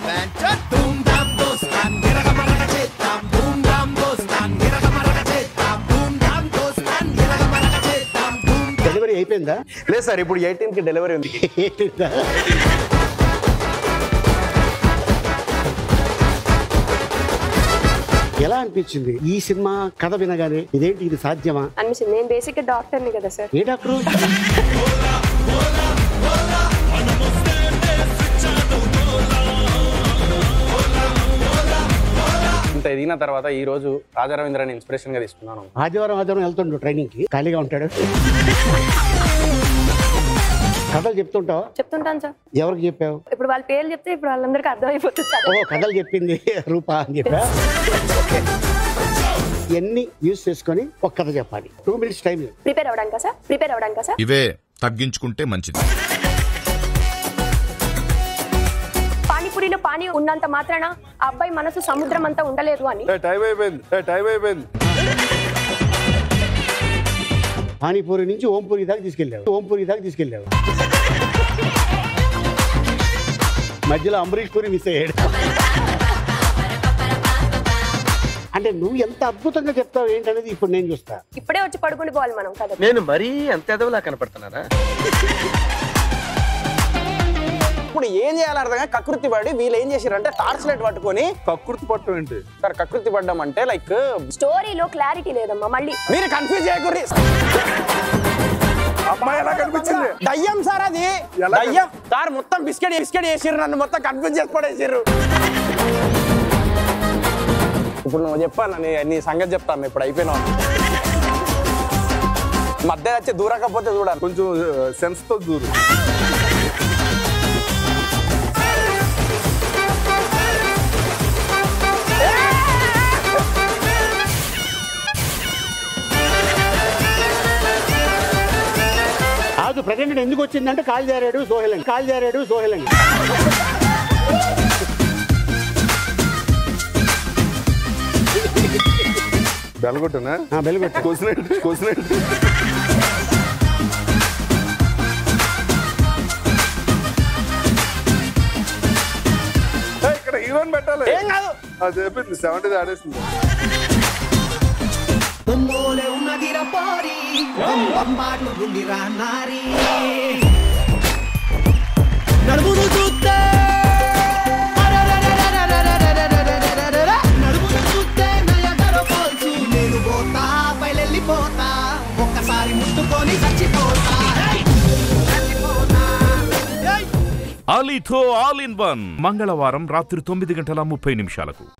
Delivery అయిపోయిందా లేదు sir ఇప్పుడు ఎయిటీన్ కి డెలివరీ ఉంది అయిపోయిందా ఎలా అనిపించింది ఈ సినిమా కథ వినగానే ఇదేంటి ఇది సాధ్యమా అనిపించింది నేను బేసిక్ డాక్టర్ని కదా సార్ ఏ డాక్టరు ఇంత ఎదిగిన తర్వాత ఈ రోజు రాజా రవీంద్రని ఇన్స్పిరేషన్ గా తీసుకున్నాను ఆదివారం ఆదివారం వెళ్తుండు ట్రైనింగ్ కి ఖాళీగా ఉంటాడు కథలు చెప్తుంటావా చెప్తుంటాను సార్ ఎవరికి చెప్పావు ఇప్పుడు వాళ్ళ పేర్లు చెప్తే ఇప్పుడు వాళ్ళందరికీ అర్థమైపోతుంది సార్ ఓ కథలు చెప్పింది రూపా అని చెప్పా ఎన్ని యూస్ చేసుకొని ఒక కథ చెప్పాలి టూ మినిట్స్ టైం ప్రిపేర్ అవడానికా సార్ ప్రిపేర్ అవడానికా సార్ ఇవే తగ్గించుకుంటే మంచిది పానీపూరిలో పానీ ఉన్నంత మాత్రాన ఆ అబ్బాయి మనసు సముద్రం అంతా ఉండలేదు అని టైం అయిపోయింది టైం అయిపోయింది పానీపూరి నుంచి ఓంపూరి దాకా తీసుకెళ్ళావు ఓంపూరి దాకా తీసుకెళ్ళావు మధ్యలో అంబరీష్ పూరి మిస్ అయ్యాడు అంటే నువ్వు ఎంత అద్భుతంగా చెప్తావు ఏంటనేది ఇప్పుడు నేను చూస్తా ఇప్పుడే వచ్చి పడుకుని పోవాలి మనం కదా నేను మరీ అంత ఎదవలా కనపడుతున్నారా ఇప్పుడు ఏం చేయాలి అర్థం కాక కకృతి పడి వీళ్ళు ఏం చేశారంటే టార్చ్ లైట్ పట్టుకొని కకృతి పట్టం ఏంటి సార్ కకృతి పడ్డం అంటే లైక్ స్టోరీలో క్లారిటీ లేదమ్మా మళ్ళీ మీరు కన్ఫ్యూజ్ చేయకూరి అమ్మాయి ఎలా కనిపించింది దయ్యం సార్ అది ఎలా దయ్యం సార్ మొత్తం బిస్కెట్ బిస్కెట్ చేసిర్రు నన్ను మొత్తం కన్ఫ్యూజ్ చేసి పడేసిర్రు ఇప్పుడు నువ్వు చెప్పాను నీ నీ సంగతి చెప్తాను ఇప్పుడు అయిపోయినా మధ్య వచ్చి దూరకపోతే చూడాలి కొంచెం సెన్స్ తో దూరు కాదు ప్రెసిడెంట్ ఎందుకు వచ్చిందంటే కాలు జారాడు సోహెల్ అని కాలు జారాడు సోహెల్ అని బెలగొట్టనా ఆ, బెలగొట్టు. కోసినట్టు కోసినట్టు ఏయ్, ఇక్కడ హీరోని పెట్టాలి ఏం కాదు అది చెప్పింది సెవెంటీ ఆడేసింది నడుమును చూస్తే నడుమును చూస్తే నయగర పోల్చు నేను పోతా బయలెళ్ళిపోతా ఒక్కసారి ముట్టుకొని చచ్చిపోతా చచ్చిపోతా ఆలీతో ఆల్ ఇన్ వన్ మంగళవారం రాత్రి తొమ్మిది గంటల ముప్పై నిమిషాలకు